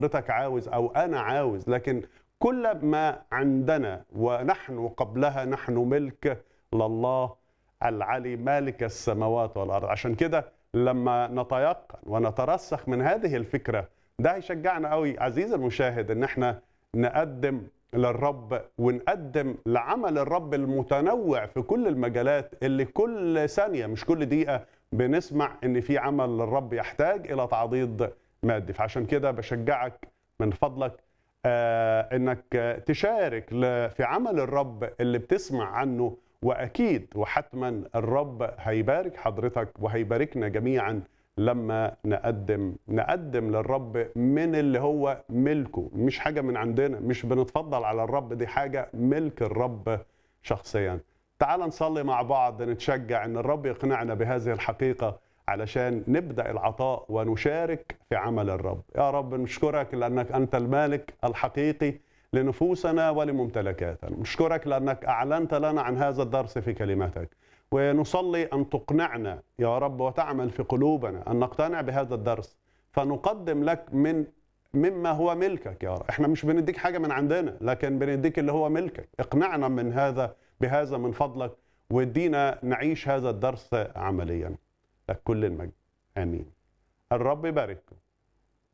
حضرتك عاوز او انا عاوز لكن كل ما عندنا ونحن قبلها نحن ملك لله العلي مالك السماوات والارض عشان كده لما نتيقن ونترسخ من هذه الفكره ده هيشجعنا قوي عزيزي المشاهد ان احنا نقدم للرب ونقدم لعمل الرب المتنوع في كل المجالات اللي كل ثانيه مش كل دقيقه بنسمع ان في عمل للرب يحتاج الى تعضيد مادي فعشان كده بشجعك من فضلك آه انك تشارك في عمل الرب اللي بتسمع عنه واكيد وحتما الرب هيبارك حضرتك وهيباركنا جميعا لما نقدم نقدم للرب من اللي هو ملكه مش حاجه من عندنا مش بنتفضل على الرب دي حاجه ملك الرب شخصيا تعال نصلي مع بعض نتشجع ان الرب يقنعنا بهذه الحقيقه علشان نبدا العطاء ونشارك في عمل الرب يا رب نشكرك لانك انت المالك الحقيقي لنفوسنا ولممتلكاتنا نشكرك لانك اعلنت لنا عن هذا الدرس في كلماتك ونصلي ان تقنعنا يا رب وتعمل في قلوبنا ان نقتنع بهذا الدرس فنقدم لك من مما هو ملكك يا رب احنا مش بنديك حاجه من عندنا لكن بنديك اللي هو ملكك اقنعنا من هذا بهذا من فضلك وادينا نعيش هذا الدرس عمليا لك كل المجد امين الرب يبارككم